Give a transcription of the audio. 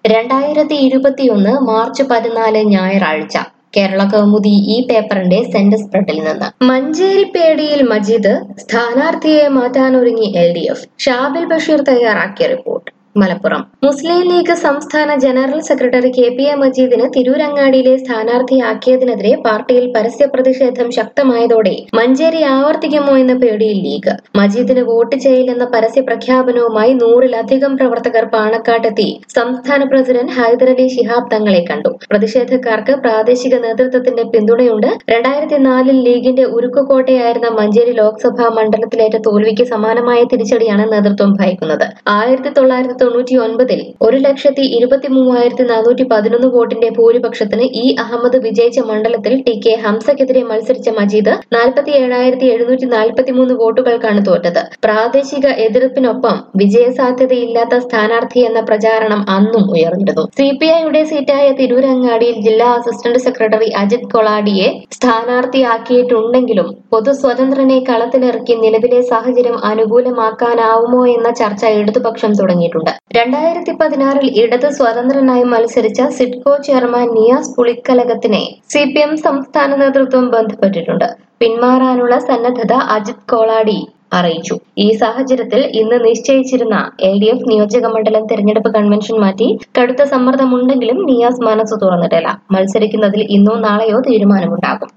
രണ്ടായിരത്തി ഇരുപത്തിയൊന്ന് മാർച്ച് പതിനാല് ഞായറാഴ്ച കേരള കൗമുദി ഈ പേപ്പറിന്റെ സെന്റർ സ്പ്രെഡിൽ നിന്ന് മഞ്ചേരിപ്പേടിയിൽ മജീദ് സ്ഥാനാർത്ഥിയെ മാറ്റാനൊരുങ്ങി L D F Shabil Basheer തയ്യാറാക്കിയ റിപ്പോർട്ട് മലപ്പുറം മുസ്ലിം ലീഗ് സംസ്ഥാന general secretary K P A മജീദിന് തിരൂരങ്ങാടിയിലെ സ്ഥാനാർത്ഥിയാക്കിയതിനെതിരെ പാർട്ടിയിൽ പരസ്യ പ്രതിഷേധം ശക്തമായതോടെ മഞ്ചേരി ആവർത്തിക്കുമോ എന്ന പേടിയിൽ ലീഗ് മജീദിന് വോട്ട് ചെയ്യില്ലെന്ന പരസ്യ പ്രഖ്യാപനവുമായി നൂറിലധികം പ്രവർത്തകർ പാണക്കാട്ടെത്തി സംസ്ഥാന പ്രസിഡന്റ് ഹൈദരലി ശിഹാബ് തങ്ങളെ കണ്ടു പ്രതിഷേധക്കാർക്ക് പ്രാദേശിക നേതൃത്വത്തിന്റെ പിന്തുണയുണ്ട് രണ്ടായിരത്തി നാലിൽ ലീഗിന്റെ ഉരുക്കുകോട്ടയായിരുന്ന മഞ്ചേരി ലോക്സഭാ മണ്ഡലത്തിലേറ്റ തോൽവിക്ക് സമാനമായ തിരിച്ചടിയാണ് നേതൃത്വം ഭയക്കുന്നത് ആയിരത്തി തൊള്ളായിരത്തി തൊണ്ണൂറ്റി ഒൻപതിൽ ഒരു ലക്ഷത്തി ഇരുപത്തി മൂവായിരത്തി നാനൂറ്റി പതിനൊന്ന് വോട്ടിന്റെ ഭൂരിപക്ഷത്തിന് ഇ അഹമ്മദ് വിജയിച്ച മണ്ഡലത്തിൽ ടി കെ ഹംസക്കെതിരെ മത്സരിച്ച മജീദ് നാൽപ്പത്തി ഏഴായിരത്തി എഴുന്നൂറ്റി നാൽപ്പത്തി മൂന്ന് വോട്ടുകൾക്കാണ് തോറ്റത് പ്രാദേശിക എതിർപ്പിനൊപ്പം വിജയസാധ്യതയില്ലാത്ത സ്ഥാനാർത്ഥി എന്ന പ്രചാരണം അന്നും ഉയർന്നിരുന്നു സി പി ഐയുടെ സീറ്റായ തിരൂരങ്ങാടിയിൽ ജില്ലാ അസിസ്റ്റന്റ് സെക്രട്ടറി അജിത് കൊളാഡിയെ സ്ഥാനാർത്ഥിയാക്കിയിട്ടുണ്ടെങ്കിലും പൊതു സ്വതന്ത്രനെ കളത്തിലിറക്കി നിലവിലെ സാഹചര്യം അനുകൂലമാക്കാനാവുമോ എന്ന ചർച്ച ഇടതുപക്ഷം തുടങ്ങിയിട്ടുണ്ട് രണ്ടായിരത്തി പതിനാറിൽ ഇടത് സ്വതന്ത്രനായി മത്സരിച്ച സിഡ്കോ ചെയർമാൻ നിയാസ് പുളിക്കലകത്തിനെ സി പി എം സംസ്ഥാന നേതൃത്വം ബന്ധപ്പെട്ടിട്ടുണ്ട് പിന്മാറാനുള്ള സന്നദ്ധത അജിത് കോളാടി അറിയിച്ചു ഈ സാഹചര്യത്തിൽ ഇന്ന് നിശ്ചയിച്ചിരുന്ന എൽ ഡി എഫ് നിയോജക മണ്ഡലം തെരഞ്ഞെടുപ്പ് കൺവെൻഷൻ മാറ്റി കടുത്ത സമ്മർദ്ദമുണ്ടെങ്കിലും നിയാസ് മനസ്സ് തുറന്നിട്ടില്ല മത്സരിക്കുന്നതിൽ ഇന്നോ നാളെയോ തീരുമാനമുണ്ടാകും